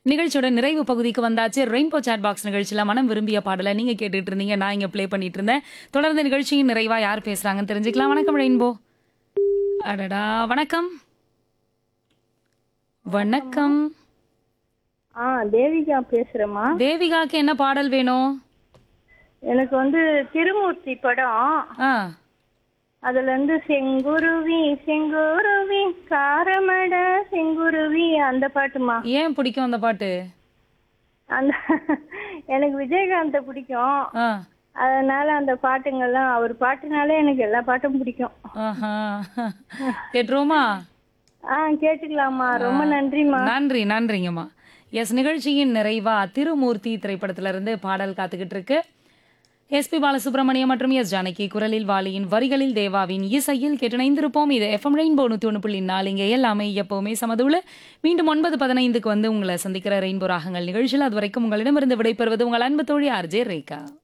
நிகழ்ச்சியோட நிறைவு பகுதிக்கு வந்தாச்சு ரெயின்போ சாட் பாக்ஸ் நிகழ்ச்சியில் மனம் விரும்பிய பாடலை நீங்க கேட்டுட்டு இருந்தீங்க நான் இங்க ப்ளே பண்ணிட்டு இருந்தேன் தொடர்ந்து நிகழ்ச்சியின் நிறைவா யார் பேசுறாங்கன்னு தெரிஞ்சுக்கலாம் வணக்கம் ரெயின்போ அடடா வணக்கம் வணக்கம் ஆ தேவிகா பேசுறேம்மா தேவிகாக்கு என்ன பாடல் வேணும் எனக்கு வந்து திருமூர்த்தி படம் ஆ அதுல இருந்து செங்குருவி செங்குருவி காரமட செங்குருவி அந்த பாட்டுமா ஏன் பிடிக்கும் அந்த பாட்டு அந்த எனக்கு விஜயகாந்த பிடிக்கும் ஆ அதனால அந்த பாட்டுங்கெல்லாம் அவர் பாட்டுனாலே எனக்கு எல்லா பாட்டும் பிடிக்கும் ஆஹா கேட்டுருவோமா ஆ கேட்டுக்கலாமா ரொம்ப நன்றிம்மா நன்றி நன்றிங்கம்மா எஸ் நிகழ்ச்சியின் நிறைவா திருமூர்த்தி திரைப்படத்துல இருந்து பாடல் காத்துக்கிட்டு இருக்கு எஸ்பி பாலசுப்ரமணியம் மற்றும் எஸ் ஜானகி குரலில் வாலியின் வரிகளில் தேவாவின் இசையில் கேட்டிணைந்திருப்போம் இது எஃப்எம் ரெயின்போ நூற்றி ஒன்று புள்ளி நாலு இங்கே எல்லாமே எப்பவுமே சமதுள்ள மீண்டும் ஒன்பது பதினைந்துக்கு வந்து உங்களை சந்திக்கிற ரெயின்போ ராகங்கள் நிகழ்ச்சியில் அது வரைக்கும் உங்களிடமிருந்து விடைபெறுவது உங்கள் அன்பு தோழி ஆர்ஜே ரேகா